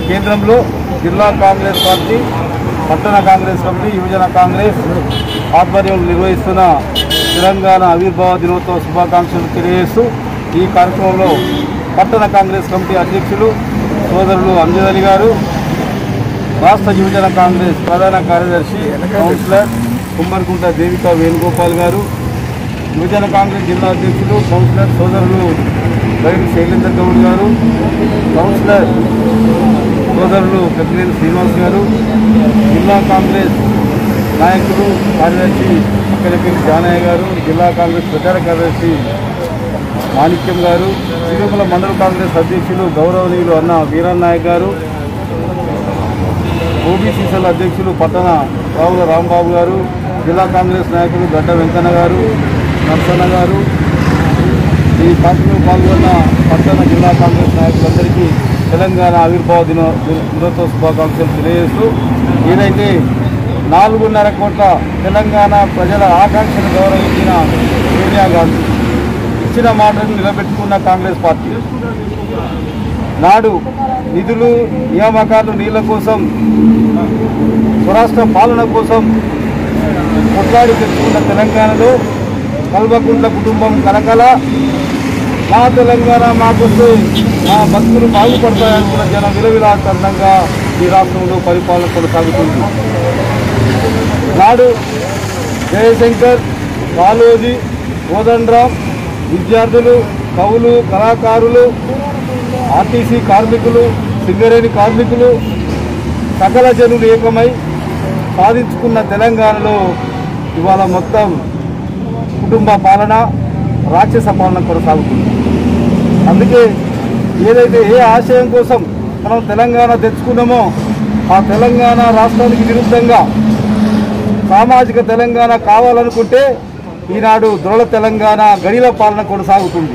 కేంద్రంలో జిల్లా కాంగ్రెస్ పార్టీ పట్టణ కాంగ్రెస్ కమిటీ యువజన కాంగ్రెస్ ఆధ్వర్యంలో నిర్వహిస్తున్న తెలంగాణ ఆవిర్భావ దినోత్సవ శుభాకాంక్షలు తెలియజేస్తూ ఈ కార్యక్రమంలో పట్టణ కాంగ్రెస్ కమిటీ అధ్యక్షులు సోదరులు అంజద్ గారు రాష్ట్ర యువజన కాంగ్రెస్ ప్రధాన కార్యదర్శి కౌన్సిలర్ కుమ్మరికుంట దేవిక వేణుగోపాల్ గారు యువజన కాంగ్రెస్ జిల్లా అధ్యక్షులు కౌన్సిలర్ సోదరులు బయట శైలేందర్ గౌడ్ గారు కౌన్సిలర్ సోదరులు పెద్దినేని శ్రీనివాస్ గారు జిల్లా కాంగ్రెస్ నాయకులు కార్యదర్శి అక్కలపల్లి జానయ్య గారు జిల్లా కాంగ్రెస్ ప్రచార కార్యదర్శి మాణిక్యం గారు శ్రీకాకుళం మండల కాంగ్రెస్ అధ్యక్షులు గౌరవనీయులు అన్న వీరన్ నాయక్ గారు ఓబీసీసీల అధ్యక్షులు పట్టణ రావుల రాంబాబు గారు జిల్లా కాంగ్రెస్ నాయకులు గడ్డ వెంకన్న గారు నర్సన్న గారు ఈ కార్యక్రమంలో పాల్గొన్న పట్టణ జిల్లా కాంగ్రెస్ నాయకులందరికీ తెలంగాణ ఆవిర్భావ దినో దినోత్సవ శుభాకాంక్షలు తెలియజేస్తూ ఏదైతే నాలుగున్నర కోట్ల తెలంగాణ ప్రజల ఆకాంక్షను గౌరవించిన సోనియా గాంధీ ఇచ్చిన మాటను నిలబెట్టుకున్న కాంగ్రెస్ పార్టీ నాడు నిధులు నియామకాలు నీళ్ల కోసం స్వరాష్ట్ర పాలన కోసం కొట్లాడి తెచ్చుకున్న తెలంగాణలో కల్వకుంట్ల కుటుంబం కలకల మా తెలంగాణ మాకొస్తే మా భక్తులు బాగుపడతాయనుకున్న జనం విలవిలాసందంగా ఈ రాష్ట్రంలో పరిపాలన కొనసాగుతుంది నాడు జయశంకర్ కాళోజీ కోదండరాం విద్యార్థులు కవులు కళాకారులు ఆర్టీసీ కార్మికులు సింగరేణి కార్మికులు సకల జనులు ఏకమై సాధించుకున్న తెలంగాణలో ఇవాళ మొత్తం కుటుంబ పాలన రాక్షస పాలన కొనసాగుతుంది అందుకే ఏదైతే ఏ ఆశయం కోసం మనం తెలంగాణ తెచ్చుకున్నామో ఆ తెలంగాణ రాష్ట్రానికి విరుద్ధంగా సామాజిక తెలంగాణ కావాలనుకుంటే ఈనాడు దృఢ తెలంగాణ గడిల పాలన కొనసాగుతుంది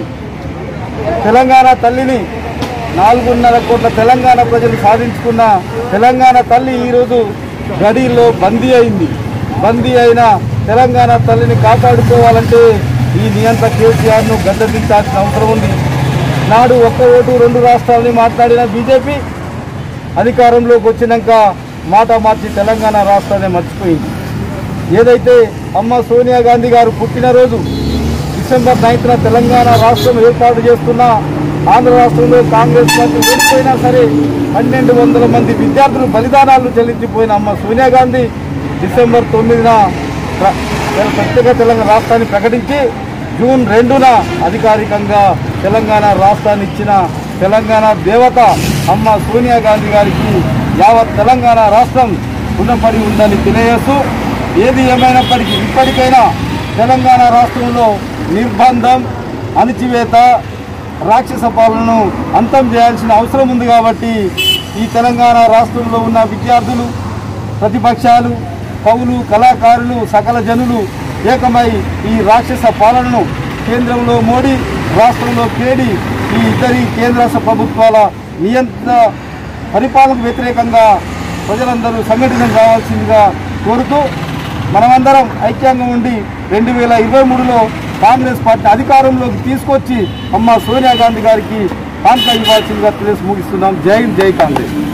తెలంగాణ తల్లిని నాలుగున్నర కోట్ల తెలంగాణ ప్రజలు సాధించుకున్న తెలంగాణ తల్లి ఈరోజు గడిలో బందీ అయింది బందీ అయిన తెలంగాణ తల్లిని కాపాడుకోవాలంటే ఈ నియంత్ర కేసీఆర్ను గద్దెదించాల్సిన అవసరం ఉంది నాడు ఒక్క ఓటు రెండు రాష్ట్రాలని మాట్లాడిన బీజేపీ అధికారంలోకి వచ్చినాక మాట మార్చి తెలంగాణ రాష్ట్రాన్ని మర్చిపోయింది ఏదైతే అమ్మ సోనియా గాంధీ గారు పుట్టినరోజు డిసెంబర్ నైన్త్న తెలంగాణ రాష్ట్రం ఏర్పాటు చేస్తున్న ఆంధ్ర రాష్ట్రంలో కాంగ్రెస్ పార్టీ ఓడిపోయినా సరే పన్నెండు వందల మంది విద్యార్థులు బలిదానాలు చెల్లించిపోయిన అమ్మ సోనియా గాంధీ డిసెంబర్ తొమ్మిదిన ప్ర- ప్రత్యేక తెలంగాణ రాష్ట్రాన్ని ప్రకటించి జూన్ రెండున అధికారికంగా తెలంగాణ రాష్ట్రాన్ని ఇచ్చిన తెలంగాణ దేవత అమ్మ సోనియా గాంధీ గారికి యావత్ తెలంగాణ రాష్ట్రం రుణపడి ఉందని తెలియజేస్తూ ఏది ఏమైనప్పటికీ ఇప్పటికైనా తెలంగాణ రాష్ట్రంలో నిర్బంధం అణిచివేత రాక్షస పాలనను అంతం చేయాల్సిన అవసరం ఉంది కాబట్టి ఈ తెలంగాణ రాష్ట్రంలో ఉన్న విద్యార్థులు ప్రతిపక్షాలు కవులు కళాకారులు సకల జనులు ఏకమై ఈ రాక్షస పాలనను కేంద్రంలో మోడీ రాష్ట్రంలో కేడి ఈ ఇద్దరి కేంద్ర రాష్ట్ర ప్రభుత్వాల నియంత్రణ పరిపాలనకు వ్యతిరేకంగా ప్రజలందరూ సంఘటితం కావాల్సిందిగా కోరుతూ మనమందరం ఐక్యంగా ఉండి రెండు వేల ఇరవై మూడులో కాంగ్రెస్ పార్టీ అధికారంలోకి తీసుకొచ్చి అమ్మ సోనియా గాంధీ గారికి కాంట్రా ఇవ్వాల్సిందిగా తెలిసి ముగిస్తున్నాం జై హింద్ జై కాంగ్రెస్